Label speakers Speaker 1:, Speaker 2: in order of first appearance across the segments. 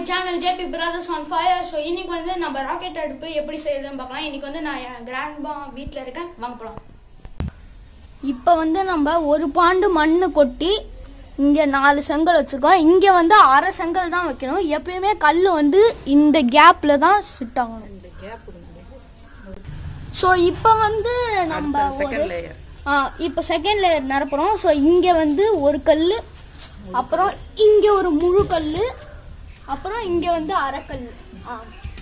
Speaker 1: Channel JP brothers on fire so இன்னைக்கு வந்து நம்ம ராக்கெட் அடுப்பு எப்படி செய்யுதுன்னு பார்க்கலாம் இன்னைக்கு வந்து நான் என் கிராண்ட்பா வீட்டில் இருக்கேன் வாங்க போகலாம் இப்போ வந்து நம்ம ஒரு பாண்டு மண் கொட்டி இங்கே நாலு செங்கல் வச்சுருக்கோம் இங்கே வந்து அரை செங்கல் தான் வைக்கணும் எப்பயுமே கல் வந்து இந்த கேப்பில் தான் சிட் ஆகணும் ஸோ இப்போ வந்து நம்ம
Speaker 2: செகண்ட்
Speaker 1: ஒரு
Speaker 2: லேயர்
Speaker 1: ஆ இப்போ செகண்ட் லேயர் நிரப்புறோம் ஸோ இங்கே வந்து ஒரு கல் அப்புறம் இங்கே ஒரு முழு கல் அப்புறம் இங்கே வந்து அரைக்கல் ஆ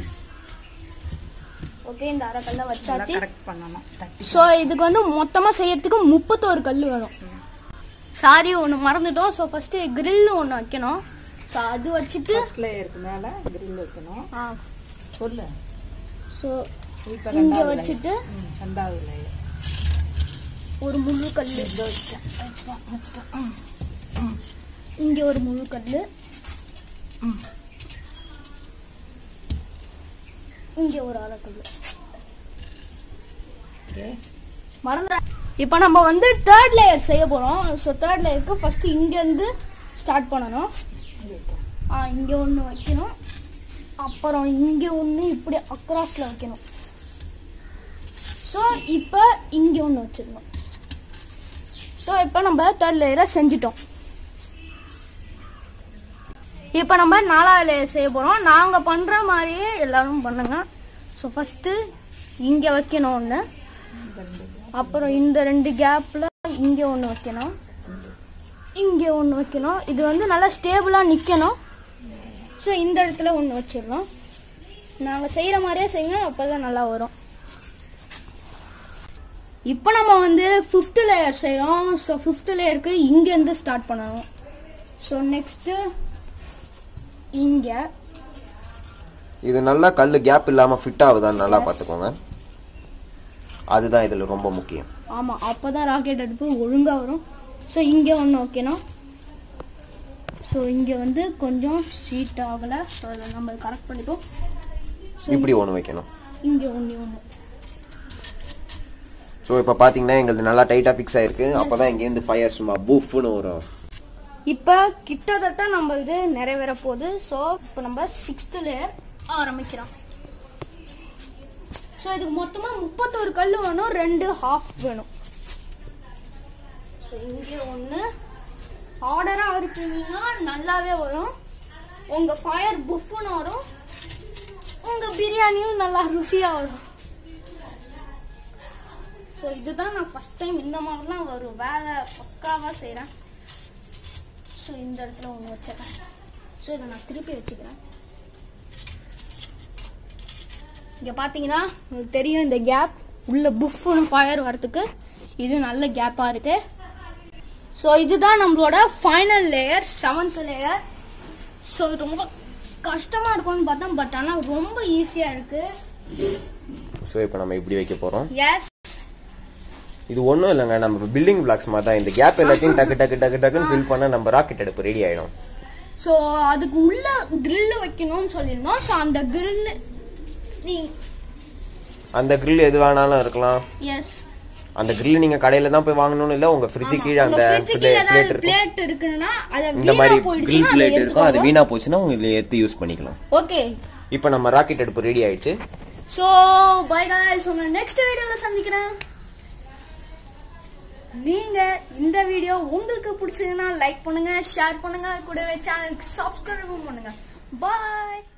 Speaker 1: ஓகே இந்த அரைக்கல்ல வச்சாச்சு
Speaker 2: கரெக்ட் பண்ணணும் தட்டி
Speaker 1: ஸோ இதுக்கு வந்து மொத்தமாக செய்யறதுக்கு முப்பத்தோரு கல் வேணும் சாரி ஒன்று மறந்துட்டோம் ஸோ ஃபஸ்ட்டு grill ஒன்று வைக்கணும் ஸோ அது வச்சுட்டு
Speaker 2: ஃபர்ஸ்ட் லேயருக்கு மேல grill வைக்கணும்
Speaker 1: ஆ
Speaker 2: சொல்லு
Speaker 1: ஸோ
Speaker 2: இப்போ
Speaker 1: இங்கே
Speaker 2: ரெண்டாவது layer.
Speaker 1: வச்சுட்டு
Speaker 2: ம், ரெண்டாவது லேயர்
Speaker 1: ஒரு முழு கல் இங்கே ஒரு முழு கல் இங்கே ஒரு அரைக்கல்
Speaker 2: ஓகே
Speaker 1: மறந்துட இப்போ நம்ம வந்து தேர்ட் லேயர் செய்ய போகிறோம் ஸோ தேர்ட் லேயருக்கு ஃபஸ்ட்டு இங்கேருந்து ஸ்டார்ட் பண்ணணும் ஆ இங்கே ஒன்று வைக்கணும் அப்புறம் இங்கே ஒன்று இப்படி அக்ராஸில் வைக்கணும் ஸோ இப்போ இங்கே ஒன்று வச்சிடணும் ஸோ இப்போ நம்ம தேர்ட் லேயரை செஞ்சிட்டோம் இப்போ நம்ம நாலாவது லேயர் செய்ய போகிறோம் நாங்கள் பண்ணுற மாதிரியே எல்லாரும் பண்ணுங்க ஸோ ஃபஸ்ட்டு இங்கே வைக்கணும் ஒன்று அப்புறம் இந்த ரெண்டு கேப்பில் இங்கே ஒன்று வைக்கணும் இங்கே ஒன்று வைக்கணும் இது வந்து நல்லா ஸ்டேபிளாக நிற்கணும் ஸோ இந்த இடத்துல ஒன்று வச்சிடணும் நாங்கள் செய்கிற மாதிரியே செய்யுங்க அப்போ தான் நல்லா வரும் இப்போ நம்ம வந்து ஃபிஃப்த் லேயர் செய்கிறோம் ஸோ ஃபிஃப்த் லேயருக்கு இங்கேருந்து ஸ்டார்ட் பண்ணணும் ஸோ நெக்ஸ்ட்டு இங்கே
Speaker 3: இது நல்லா கல் கேப் இல்லாம ஃபிட் ஆகுதான்னு நல்லா பார்த்துக்கோங்க அதுதான் இதுல ரொம்ப முக்கியம்
Speaker 1: ஆமாம் அப்போ தான் ராக்கெட் அடுப்பு ஒழுங்காக வரும் ஸோ இங்கே ஒன்று வைக்கணும் ஸோ இங்கே வந்து கொஞ்சம் ஸ்வீட் ஆகலை ஸோ அதை நம்ம கரெக்ட் பண்ணிப்போம் ஸோ
Speaker 3: இப்படி ஒன்று வைக்கணும்
Speaker 1: இங்கே ஒன்று ஒன்று
Speaker 3: ஸோ இப்போ பார்த்தீங்கன்னா எங்களுக்கு நல்லா டைட்டாக ஃபிக்ஸ் ஆயிருக்கு அப்போ தான் இங்கேருந்து ஃபயர் சும்மா பூஃப்னு வரும்
Speaker 1: இப்போ கிட்டத்தட்ட நம்ம இது நிறைவேற போகுது ஸோ இப்போ நம்ம சிக்ஸ்த் லேயர் ஆரம்பிக்கிறோம் ஸோ இதுக்கு மொத்தமாக முப்பத்தோரு கல் வேணும் ரெண்டு ஹாஃப் வேணும் ஸோ இங்கே ஒன்று ஆர்டராக இருக்கீங்கன்னா நல்லாவே வரும் உங்கள் ஃபயர் புஃப்னு வரும் உங்கள் பிரியாணியும் நல்லா ருசியாக வரும் ஸோ இதுதான் நான் ஃபஸ்ட் டைம் இந்த மாதிரிலாம் ஒரு வேலை பக்காவாக செய்கிறேன் ஸோ இந்த இடத்துல ஒன்று வச்சிடறேன் ஸோ இதை நான் திருப்பி வச்சுக்கிறேன் இங்கே பார்த்தீங்கன்னா உங்களுக்கு தெரியும் இந்த கேப் உள்ள புஃப்னு ஃபயர் வரதுக்கு இது நல்ல கேப்பாக இருக்கு ஸோ இதுதான் நம்மளோட final layer seventh layer so ரொம்ப கஷ்டமாக இருக்கும்னு பார்த்தா பட் ஆனால் ரொம்ப ஈஸியாக இருக்கு
Speaker 3: ஸோ இப்போ நம்ம இப்படி வைக்க போகிறோம்
Speaker 1: எஸ்
Speaker 3: இது ஒன்றும் இல்லைங்க நம்ம பில்டிங் பிளாக்ஸ் மாதிரி தான் இந்த கேப் எல்லாத்தையும் டக்கு டக்கு டக்கு டக்குன்னு ஃபில் பண்ண நம்ம ராக்கெட் அடுப்பு ரெடி ஆயிடும்
Speaker 1: ஸோ அதுக்கு உள்ள grill வைக்கணும்னு சொல்லியிருந்தோம் ஸோ அந்த grill நீ
Speaker 3: அந்த grill எது வேணாலும் இருக்கலாம்
Speaker 1: எஸ்
Speaker 3: அந்த grill நீங்க கடையில தான் போய் வாங்கணும்னு இல்லை உங்க ஃப்ரிட்ஜு கீழே அந்த பிளேட் இருக்கும்
Speaker 1: பிளேட் இருக்குன்னா அது
Speaker 3: இந்த மாதிரி grill
Speaker 1: போயிடுச்சுன்னா
Speaker 3: பிளேட் இருக்கும் அது வீணா போச்சுன்னா உங்களுக்கு எடுத்து யூஸ் பண்ணிக்கலாம்
Speaker 1: ஓகே
Speaker 3: இப்போ நம்ம ராக்கெட் அடுப்பு ரெடி ஆயிடுச்சு
Speaker 1: ஸோ பை guys உங்களை நெக்ஸ்ட் வீடியோவில் சந்திக்கிறேன் நீங்க இந்த வீடியோ உங்களுக்கு பிடிச்சதுன்னா லைக் பண்ணுங்க ஷேர் பண்ணுங்க கூடவே சேனலுக்கு சப்ஸ்கிரைபும் பண்ணுங்க பாய்